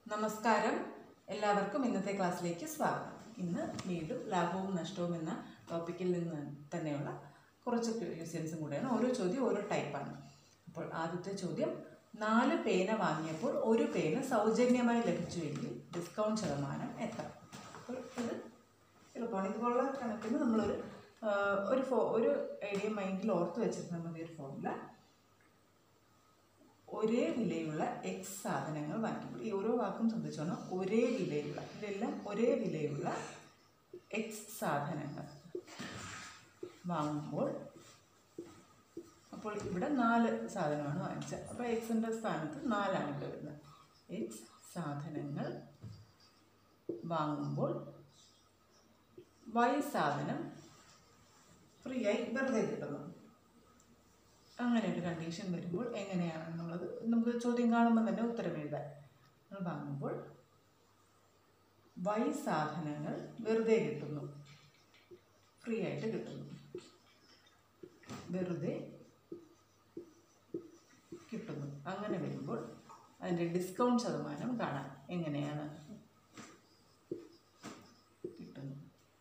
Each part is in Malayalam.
നമസ്കാരം എല്ലാവർക്കും ഇന്നത്തെ ക്ലാസ്സിലേക്ക് സ്വാഗതം ഇന്ന് വീണ്ടും ലാഭവും നഷ്ടവും എന്ന ടോപ്പിക്കിൽ നിന്ന് തന്നെയുള്ള കുറച്ച് ക്വസ്റ്റ്യൻസും കൂടെയാണ് ഓരോ ചോദ്യം ഓരോ ടൈപ്പാണ് അപ്പോൾ ആദ്യത്തെ ചോദ്യം നാല് പേന വാങ്ങിയപ്പോൾ ഒരു പേന സൗജന്യമായി ലഭിച്ചുവെങ്കിൽ ഡിസ്കൗണ്ട് ശതമാനം എത്ര അപ്പോൾ ഇത് എളുപ്പമാണ് ഇതുപോലുള്ള കണക്കിന് നമ്മളൊരു ആ, ഒരു ഫോ ഒരു ഐഡിയ മൈൻഡിൽ ഓർത്ത് വെച്ചിരുന്നാൽ മതി ഒരു ഫോർമുല ഒരേ വിലയുള്ള എക്സ് സാധനങ്ങൾ വാങ്ങിക്കുമ്പോൾ ഈ ഓരോ വാക്കും ശ്രദ്ധിച്ചോണം ഒരേ വിലയുള്ള ഇതെല്ലാം ഒരേ വിലയുള്ള എക്സ് സാധനങ്ങൾ വാങ്ങുമ്പോൾ അപ്പോൾ ഇവിടെ നാല് സാധനമാണ് വാങ്ങിച്ചത് അപ്പോൾ എക്സിൻ്റെ സ്ഥാനത്ത് നാലാണ് ഇവിടെ വരുന്നത് എക്സ് സാധനങ്ങൾ വാങ്ങുമ്പോൾ വൈ സാധനം ഫ്രീ ആയി വെറുതെ കിട്ടുന്നു അങ്ങനെ ഒരു കണ്ടീഷൻ വരുമ്പോൾ എങ്ങനെയാണെന്നുള്ളത് നമുക്ക് ചോദ്യം കാണുമ്പോൾ തന്നെ ഉത്തരം എഴുതാൻ നമ്മൾ വാങ്ങുമ്പോൾ വൈ സാധനങ്ങൾ വെറുതെ കിട്ടുന്നു ഫ്രീ ആയിട്ട് കിട്ടുന്നു വെറുതെ കിട്ടുന്നു അങ്ങനെ വരുമ്പോൾ അതിൻ്റെ ഡിസ്കൗണ്ട് ശതമാനം കാണാം എങ്ങനെയാണ് കിട്ടുന്നു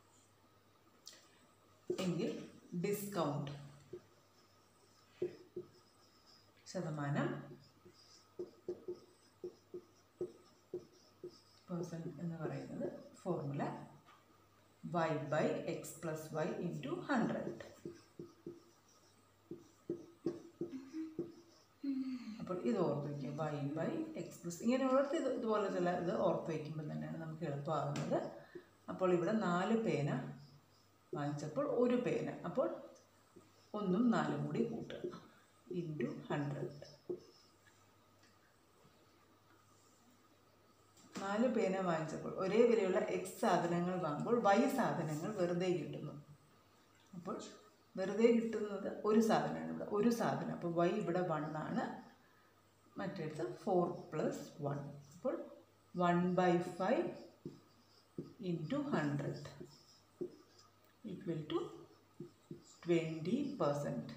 എങ്കിൽ ഡിസ്കൗണ്ട് ശതമാനം പേഴ്സൻറ്റ് എന്ന് പറയുന്നത് formula Y by X plus Y into hundred അപ്പോൾ ഇത് ഓർത്ത് വയ്ക്കുക വൈ ബൈ എക്സ് പ്ലസ് ഇങ്ങനെയുള്ളത് ഇത് ഇതുപോലെ ചില ഇത് ഓർത്ത് വയ്ക്കുമ്പോൾ തന്നെയാണ് നമുക്ക് എളുപ്പമാകുന്നത് അപ്പോൾ ഇവിടെ നാല് പേന വാങ്ങിച്ചപ്പോൾ ഒരു പേന അപ്പോൾ ഒന്നും നാലും കൂടി കൂട്ടുക ഇൻറ്റു ഹൺഡ്രഡ് നാല് പേന വാങ്ങിച്ചപ്പോൾ ഒരേ വിലയുള്ള എക്സ് സാധനങ്ങൾ വാങ്ങുമ്പോൾ വൈ സാധനങ്ങൾ വെറുതെ കിട്ടുന്നു അപ്പോൾ വെറുതെ കിട്ടുന്നത് ഒരു സാധനമാണ് ഇവിടെ ഒരു സാധനം അപ്പോൾ വൈ ഇവിടെ വൺ ആണ് മറ്റേടത്ത് ഫോർ പ്ലസ് വൺ അപ്പോൾ one by five into hundred equal to twenty percent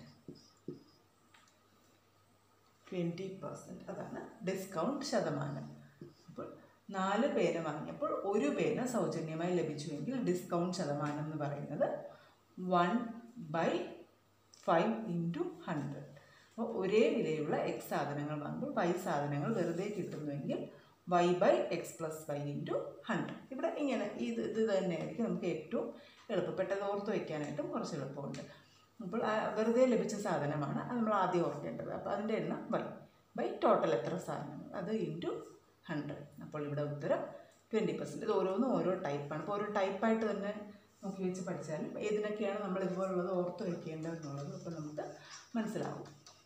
twenty percent അതാണ് ഡിസ്കൗണ്ട് ശതമാനം അപ്പോൾ നാല് പേന വാങ്ങിയപ്പോൾ ഒരു പേന സൗജന്യമായി ലഭിച്ചുവെങ്കിൽ ഡിസ്കൗണ്ട് ശതമാനം എന്ന് പറയുന്നത് one by five into hundred അപ്പോൾ ഒരേ വിലയുള്ള എക്സ് സാധനങ്ങൾ വാങ്ങുമ്പോൾ വൈ സാധനങ്ങൾ വെറുതെ കിട്ടുന്നുവെങ്കിൽ Y by X plus Y into hundred ഇവിടെ ഇങ്ങനെ ഇത് ഇത് തന്നെയായിരിക്കും നമുക്ക് ഏറ്റവും എളുപ്പപ്പെട്ടത് ഓർത്ത് വയ്ക്കാനായിട്ടും കുറച്ച് എളുപ്പമുണ്ട് അപ്പോൾ ആ വെറുതെ ലഭിച്ച സാധനമാണ് അത് നമ്മൾ ആദ്യം ഓർക്കേണ്ടത് അപ്പോൾ അതിൻ്റെ എണ്ണം ബൈ ബൈ ടോട്ടൽ എത്ര സാധനങ്ങൾ അത് ഇൻറ്റു ഹൺഡ്രഡ് അപ്പോൾ ഇവിടെ ഉത്തരം ട്വൻറ്റി പെർസെൻറ്റ് ഇത് ഓരോന്നും ഓരോ ടൈപ്പാണ് അപ്പോൾ ഓരോ ടൈപ്പായിട്ട് തന്നെ നോക്കി വെച്ച് പഠിച്ചാൽ ഏതിനൊക്കെയാണ് നമ്മൾ ഇതുപോലുള്ളത് ഓർത്ത് വയ്ക്കേണ്ടതെന്നുള്ളത് അപ്പോൾ നമുക്ക് മനസ്സിലാവും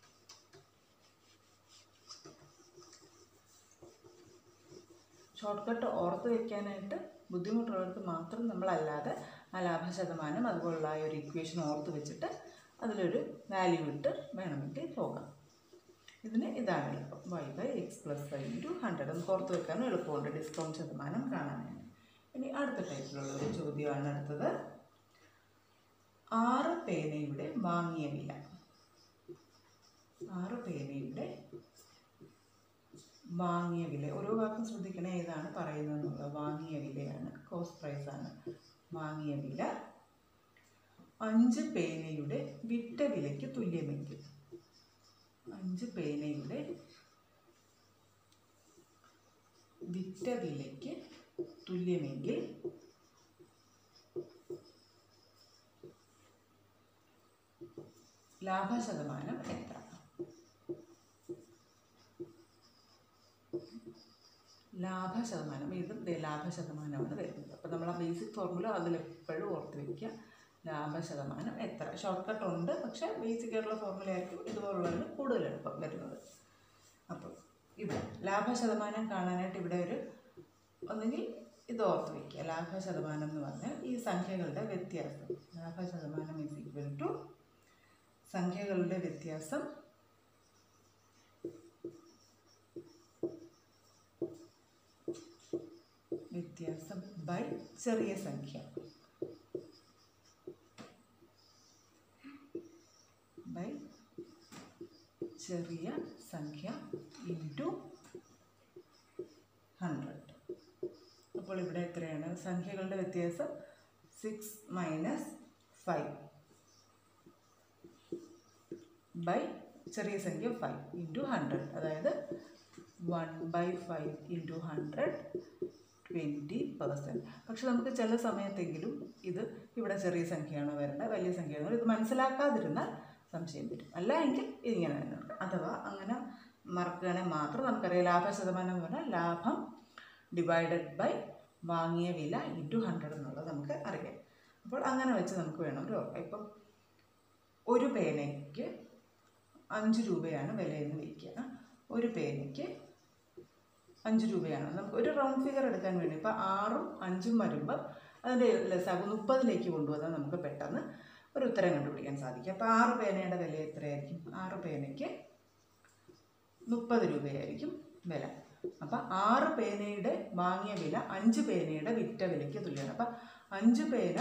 ഷോർട്ട് കട്ട് ഓർത്ത് വയ്ക്കാനായിട്ട് ബുദ്ധിമുട്ടുള്ളവർക്ക് മാത്രം നമ്മളല്ലാതെ ആ ലാഭ ശതമാനം അതുപോലുള്ള ആ ഒരു ഇക്വേഷൻ ഓർത്ത് വെച്ചിട്ട് അതിലൊരു വാല്യൂ ഇട്ട് വേണമെങ്കിൽ പോകാം ഇതിന് ഇതാണ് എളുപ്പം Y by X plus Y into hundred നമുക്ക് ഓർത്ത് വെക്കാനും എളുപ്പമുണ്ട് ഡിസ്കൗണ്ട് ശതമാനം കാണാനാണ് ഇനി അടുത്ത ടൈപ്പിലുള്ള ഒരു ചോദ്യമാണ് അടുത്തത് ആറ് പേനയുടെ വാങ്ങിയ വില ആറ് പേനയുടെ വാങ്ങിയ വില ഓരോ വാക്കും ശ്രദ്ധിക്കണേ ഏതാണ് പറയുന്നതെന്നുള്ളത് വാങ്ങിയ വിലയാണ് കോസ്റ്റ് പ്രൈസ് ആണ് വാങ്ങിയ വില അഞ്ച് പേനയുടെ വിറ്റ വിലയ്ക്ക് തുല്യമെങ്കിൽ അഞ്ച് പേനയുടെ വിറ്റ വിലയ്ക്ക് തുല്യമെങ്കിൽ ലാഭശതമാനം എത്ര ലാഭശതമാനം ഇതും ദേ ലാഭശതമാനമാണ് വരുന്നത് അപ്പോൾ നമ്മൾ ആ ബേസിക് ഫോർമുല അതിലെപ്പോഴും ഓർത്ത് വയ്ക്കുക ലാഭശതമാനം എത്ര ഷോർട്ട് കട്ട് ഉണ്ട് പക്ഷേ ബേസിക് ആയിട്ടുള്ള ഫോർമുല ആയിരിക്കും ഇതുപോലുള്ളതിന് കൂടുതൽ എളുപ്പം വരുന്നത് അപ്പോൾ ഇവിടെ ലാഭശതമാനം കാണാനായിട്ട് ഇവിടെ ഒരു ഒന്നുകിൽ ഇത് ഓർത്ത് വയ്ക്കുക ലാഭശതമാനം എന്ന് പറഞ്ഞാൽ ഈ സംഖ്യകളുടെ വ്യത്യാസം ലാഭശതമാനം ഇസ് ഈക്വൽ ടു സംഖ്യകളുടെ വ്യത്യാസം വ്യത്യാസം ബൈ ചെറിയ സംഖ്യ ബൈ ചെറിയ സംഖ്യ ഇൻറ്റു ഹൺഡ്രഡ് അപ്പോൾ ഇവിടെ എത്രയാണ് സംഖ്യകളുടെ വ്യത്യാസം സിക്സ് മൈനസ് ഫൈവ് ബൈ ചെറിയ സംഖ്യ ഫൈവ് ഇൻറ്റു ഹൺഡ്രഡ് അതായത് one by five into hundred twenty percent പക്ഷെ നമുക്ക് ചില സമയത്തെങ്കിലും ഇത് ഇവിടെ ചെറിയ സംഖ്യയാണോ വരേണ്ടത് വലിയ സംഖ്യയാണോ ഇത് മനസ്സിലാക്കാതിരുന്നാൽ സംശയം വരും അല്ല എങ്കിൽ ഇതിങ്ങനെ തന്നെ ഉണ്ട് അഥവാ അങ്ങനെ മറക്കുകയാണെങ്കിൽ മാത്രം നമുക്കറിയാം ലാഭ ശതമാനം എന്ന് പറഞ്ഞാൽ ലാഭം ഡിവൈഡഡ് ബൈ വാങ്ങിയ വില ഇൻറ്റു ഹൺഡ്രഡ് എന്നുള്ളത് നമുക്ക് അറിയാം അപ്പോൾ അങ്ങനെ വെച്ച് നമുക്ക് വേണം ഒരു ഓർമ്മ ഇപ്പം ഒരു പേനയ്ക്ക് അഞ്ച് രൂപയാണ് വിലയെന്ന് വയ്ക്കുക ഒരു പേനയ്ക്ക് അഞ്ച് രൂപയാണ് നമുക്ക് ഒരു റൗണ്ട് ഫിഗർ എടുക്കാൻ വേണ്ടി ഇപ്പോൾ ആറും അഞ്ചും വരുമ്പോൾ അതിൻ്റെ ലസാഗ് മുപ്പതിലേക്ക് കൊണ്ടുവന്നാൽ നമുക്ക് പെട്ടെന്ന് ഒരു ഉത്തരം കണ്ടുപിടിക്കാൻ സാധിക്കും അപ്പോൾ ആറ് പേനയുടെ വില എത്രയായിരിക്കും ആറ് പേനയ്ക്ക് മുപ്പത് രൂപയായിരിക്കും വില അപ്പം ആറ് പേനയുടെ വാങ്ങിയ വില അഞ്ച് പേനയുടെ വിറ്റ വിലയ്ക്ക് തുല്യമാണ് അപ്പം അഞ്ച് പേന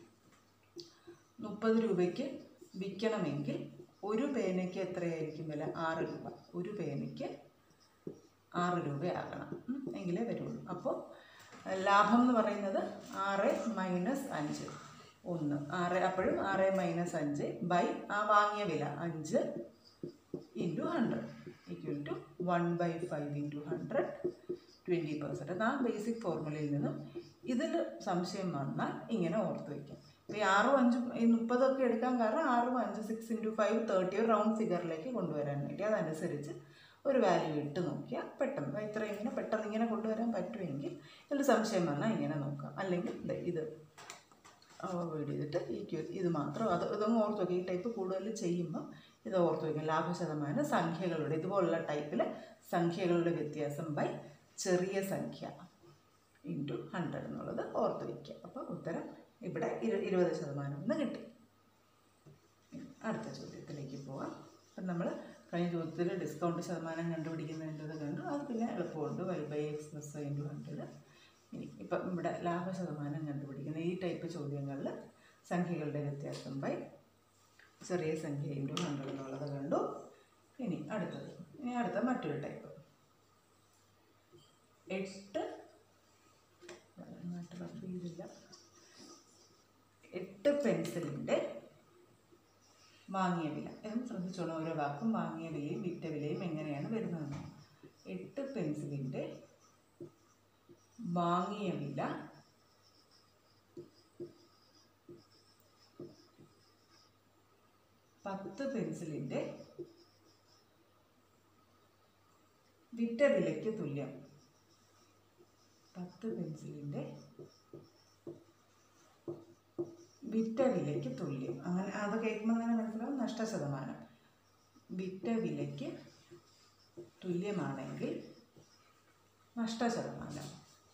മുപ്പത് രൂപയ്ക്ക് വിൽക്കണമെങ്കിൽ ഒരു പേനയ്ക്ക് എത്രയായിരിക്കും വില ആറ് രൂപ ഒരു പേനയ്ക്ക് ആറ് രൂപയാകണം ഉം, എങ്കിലേ വരുള്ളൂ അപ്പോൾ ലാഭം എന്ന് പറയുന്നത് ആറ് മൈനസ് അഞ്ച് ഒന്ന് ആറ് അപ്പോഴും ആറ് മൈനസ് അഞ്ച് ബൈ ആ വാങ്ങിയ വില അഞ്ച് into hundred equal to one by five into hundred twenty percent ആ ബേസിക് ഫോർമുലയിൽ നിന്നും ഇതിൽ സംശയം വന്നാൽ ഇങ്ങനെ ഓർത്ത് വയ്ക്കാം ഇപ്പോൾ ഈ ആറും അഞ്ചും ഈ മുപ്പതൊക്കെ എടുക്കാൻ കാരണം ആറും അഞ്ച് സിക്സ് ഇൻറ്റു ഫൈവ് തേർട്ടി ഒരു റൗണ്ട് ഫിഗറിലേക്ക് കൊണ്ടുവരാൻ വേണ്ടി അതനുസരിച്ച് ഒരു വാല്യൂ ഇട്ട് നോക്കിയാൽ പെട്ടെന്ന് ഇത്ര ഇങ്ങനെ പെട്ടെന്ന് ഇങ്ങനെ കൊണ്ടുവരാൻ പറ്റുമെങ്കിൽ ഇതിൽ സംശയം വന്നാൽ ഇങ്ങനെ നോക്കാം അല്ലെങ്കിൽ ദേ ഇത് അവോയ്ഡ് ചെയ്തിട്ട് ഈ ക്യൂ ഇത് മാത്രം അത് ഇതൊന്ന് ഓർത്ത് വയ്ക്കുക ഈ ടൈപ്പ് കൂടുതൽ ചെയ്യുമ്പോൾ ഇത് ഓർത്ത് വയ്ക്കും ലാഭശതമാനം സംഖ്യകളുടെ ഇതുപോലുള്ള ടൈപ്പിൽ സംഖ്യകളുടെ വ്യത്യാസം ബൈ ചെറിയ സംഖ്യ ഇൻറ്റു ഹൺഡ്രഡ് എന്നുള്ളത് ഓർത്ത് വയ്ക്കുക അപ്പോൾ ഉത്തരം ഇവിടെ ഇരു ഇരുപത് ശതമാനം എന്ന് കിട്ടി അടുത്ത ചോദ്യത്തിലേക്ക് പോവാം അപ്പം നമ്മൾ കഴിഞ്ഞ ചോദ്യത്തിൽ ഡിസ്കൗണ്ട് ശതമാനം കണ്ടുപിടിക്കുന്നതിൻ്റെത് കണ്ടു അത് പിന്നെ എളുപ്പമുണ്ട് y by X plus into hundred ഇനി ഇപ്പം ഇവിടെ ലാഭ ശതമാനം കണ്ടുപിടിക്കുന്ന ഈ ടൈപ്പ് ചോദ്യങ്ങളിൽ സംഖ്യകളുടെ വ്യത്യാസം ബൈ ചെറിയ സംഖ്യ ഇൻറ്റു ഹൺഡ്രഡ് എന്നുള്ളത് കണ്ടു ഇനി അടുത്തത് ഇനി അടുത്ത മറ്റൊരു ടൈപ്പ് എട്ട് നന്നായിട്ട് റഫ് ചെയ്തില്ല എട്ട് പെൻസിലിൻ്റെ വാങ്ങിയ വില ഇതും ശ്രദ്ധിച്ചോളൂ ഓരോ വാക്കും വാങ്ങിയ വിലയും വിറ്റ വിലയും എങ്ങനെയാണ് വരുന്നതെന്ന് എട്ട് പെൻസിലിൻ്റെ വാങ്ങിയ വില പത്ത് പെൻസിലിൻ്റെ വിറ്റ വിലയ്ക്ക് തുല്യം പത്ത് പെൻസിലിൻ്റെ വിറ്റ വിലയ്ക്ക് തുല്യം അങ്ങനെ അത് കേൾക്കുമ്പോൾ തന്നെ മനസ്സിലാവും നഷ്ടശതമാനം വിറ്റ വിലയ്ക്ക് തുല്യമാണെങ്കിൽ നഷ്ടശതമാനം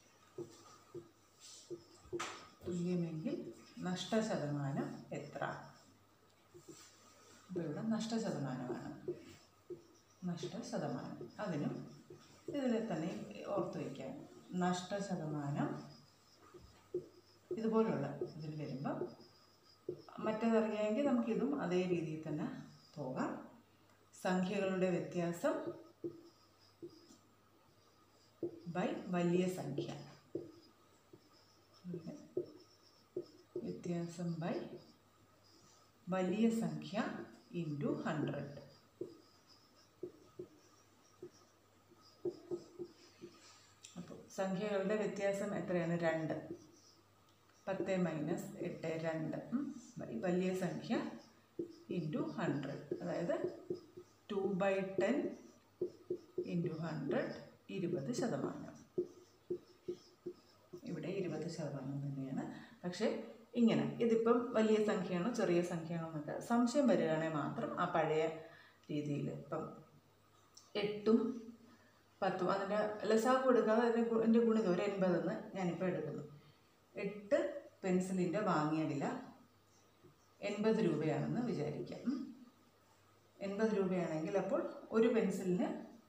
തുല്യമെങ്കിൽ നഷ്ടശതമാനം എത്ര അപ്പോൾ ഇവിടെ നഷ്ടശതമാനമാണ് നഷ്ടശതമാനം അതിനും ഇതിൽ തന്നെ ഓർത്ത് വയ്ക്കാം നഷ്ടശതമാനം ഇതുപോലുള്ള ഇതിൽ വരുമ്പം മറ്റേതറിയാമെങ്കിൽ നമുക്കിതും അതേ രീതിയിൽ തന്നെ പോകാം സംഖ്യകളുടെ വ്യത്യാസം ബൈ വലിയ സംഖ്യ വ്യത്യാസം ബൈ വലിയ സംഖ്യ ഇൻറ്റു ഹൺഡ്രഡ് അപ്പോൾ സംഖ്യകളുടെ വ്യത്യാസം എത്രയാണ് രണ്ട് പത്ത് മൈനസ് എട്ട് രണ്ട് ഉം. ഈ വലിയ സംഖ്യ ഇൻറ്റു ഹൺഡ്രഡ് അതായത് two by ten into hundred ഇരുപത് ശതമാനം ഇവിടെ ഇരുപത് ശതമാനം തന്നെയാണ് പക്ഷേ ഇങ്ങനെ ഇതിപ്പം വലിയ സംഖ്യയാണോ ചെറിയ സംഖ്യയാണോ എന്നൊക്കെ സംശയം വരികയാണെങ്കിൽ മാത്രം ആ പഴയ രീതിയിൽ ഇപ്പം എട്ടും പത്തും അതിൻ്റെ ലസാവ് എടുക്കാതെ അതിൻ്റെ ഗു- എൻ്റെ ഗുണിതം ഒരു എൺപതെന്ന് ഞാനിപ്പോൾ എടുക്കുന്നു എട്ട് പെൻസിലിൻ്റെ വാങ്ങിയ വില എൺപത് രൂപയാണെന്ന് വിചാരിക്കാം ഉം. എൺപത് രൂപയാണെങ്കിൽ അപ്പോൾ ഒരു പെൻസിലിന്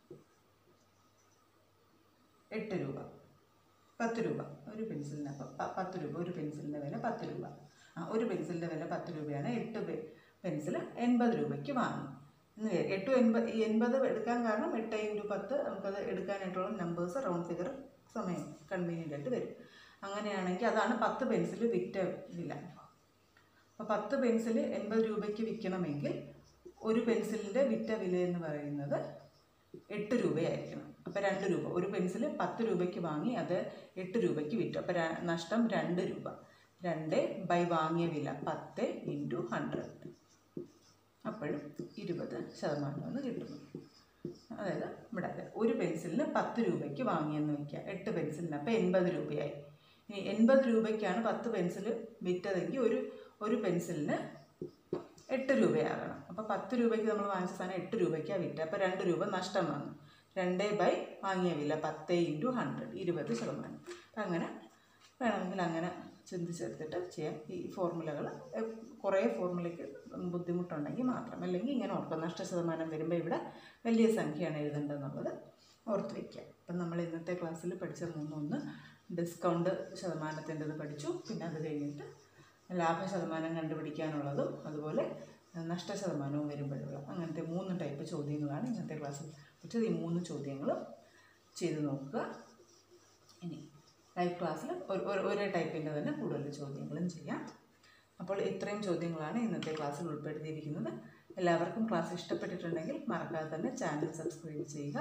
എട്ട് രൂപ പത്ത് രൂപ ഒരു പെൻസിലിന് അപ്പം പ- പത്ത് രൂപ ഒരു പെൻസിലിൻ്റെ വില പത്ത് രൂപ ആ ഒരു പെൻസിലിൻ്റെ വില പത്ത് രൂപയാണ് എട്ട് പെ- പെൻസിൽ എൺപത് രൂപയ്ക്ക് വാങ്ങി എന്ന് വിചാരിക്കുക. എട്ട് എൺപത് ഈ എൺപത് എടുക്കാൻ കാരണം എട്ട് ഇൻറ്റു പത്ത് നമുക്കത് എടുക്കാനായിട്ടുള്ള നമ്പേഴ്സ് റൗണ്ട് ഫിഗർ സമയം കൺവീനിയൻ്റ് ആയിട്ട് വരും അങ്ങനെയാണെങ്കിൽ അതാണ് പത്ത് പെൻസിൽ വിറ്റ വില അപ്പോൾ പത്ത് പെൻസിൽ എൺപത് രൂപയ്ക്ക് വിൽക്കണമെങ്കിൽ ഒരു പെൻസിലിൻ്റെ വിറ്റ വില എന്ന് പറയുന്നത് എട്ട് രൂപയായിരിക്കണം അപ്പോൾ രണ്ട് രൂപ ഒരു പെൻസിൽ പത്ത് രൂപയ്ക്ക് വാങ്ങി അത് എട്ട് രൂപയ്ക്ക് വിറ്റു അപ്പോൾ ര- നഷ്ടം രണ്ട് രൂപ രണ്ട് ബൈ വാങ്ങിയ വില പത്ത് ഇൻറ്റു ഹൺഡ്രഡ് അപ്പോഴും ഇരുപത് ശതമാനമെന്ന് കിട്ടുന്നു അതായത് ഇവിടെ അതെ ഒരു പെൻസിലിന് പത്ത് രൂപയ്ക്ക് വാങ്ങിയെന്ന് വയ്ക്കുക എട്ട് പെൻസിലിന് അപ്പോൾ എൺപത് രൂപയായി ഇനി എൺപത് രൂപയ്ക്കാണ് പത്ത് പെൻസിൽ വിറ്റതെങ്കിൽ ഒരു ഒരു പെൻസിലിന് എട്ട് രൂപയാകണം അപ്പോൾ പത്ത് രൂപയ്ക്ക് നമ്മൾ വാങ്ങിച്ച സാധനം എട്ട് രൂപയ്ക്കാണ് വിറ്റ അപ്പോൾ രണ്ട് രൂപ നഷ്ടം വന്നു രണ്ട് ബൈ വാങ്ങിയ വില പത്ത് ഇൻറ്റു ഹൺഡ്രഡ് ഇരുപത് ശതമാനം അപ്പം അങ്ങനെ വേണമെങ്കിൽ അങ്ങനെ ചിന്തിച്ചെടുത്തിട്ട് ചെയ്യാം ഈ ഫോർമുലകൾ കുറേ ഫോർമുലയ്ക്ക് ബുദ്ധിമുട്ടുണ്ടെങ്കിൽ മാത്രം അല്ലെങ്കിൽ ഇങ്ങനെ ഓർക്കുക നഷ്ട ശതമാനം വരുമ്പോൾ ഇവിടെ വലിയ സംഖ്യയാണ് എഴുതേണ്ടതെന്നുള്ളത് ഓർത്ത് വയ്ക്കുക അപ്പം നമ്മൾ ഇന്നത്തെ ക്ലാസ്സിൽ പഠിച്ച മൂന്നൊന്ന് ഡിസ്കൗണ്ട് ശതമാനത്തിൻ്റെത് പഠിച്ചു പിന്നെ അത് കഴിഞ്ഞിട്ട് ലാഭ ശതമാനം കണ്ടുപിടിക്കാനുള്ളതും അതുപോലെ നഷ്ട ശതമാനവും വരുമ്പോഴുള്ള അങ്ങനത്തെ മൂന്ന് ടൈപ്പ് ചോദ്യങ്ങളാണ് ഇന്നത്തെ ക്ലാസ്സിൽ പഠിച്ചത് ഈ മൂന്ന് ചോദ്യങ്ങളും ചെയ്ത് നോക്കുക ഇനി ലൈവ് ക്ലാസ്സിൽ ഒരു- ഒരു- ഒരേ ടൈപ്പിൻ്റെ തന്നെ കൂടുതൽ ചോദ്യങ്ങളും ചെയ്യാം അപ്പോൾ ഇത്രയും ചോദ്യങ്ങളാണ് ഇന്നത്തെ ക്ലാസ്സിൽ ഉൾപ്പെടുത്തിയിരിക്കുന്നത് എല്ലാവർക്കും ക്ലാസ് ഇഷ്ടപ്പെട്ടിട്ടുണ്ടെങ്കിൽ മറക്കാതെ തന്നെ ചാനൽ സബ്സ്ക്രൈബ് ചെയ്യുക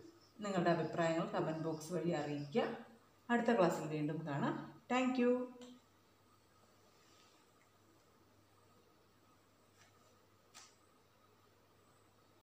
നിങ്ങളുടെ അഭിപ്രായങ്ങൾ കമൻറ്റ് ബോക്സ് വഴി അറിയിക്കുക അടുത്ത ക്ലാസ്സിൽ വീണ്ടും കാണാം താങ്ക്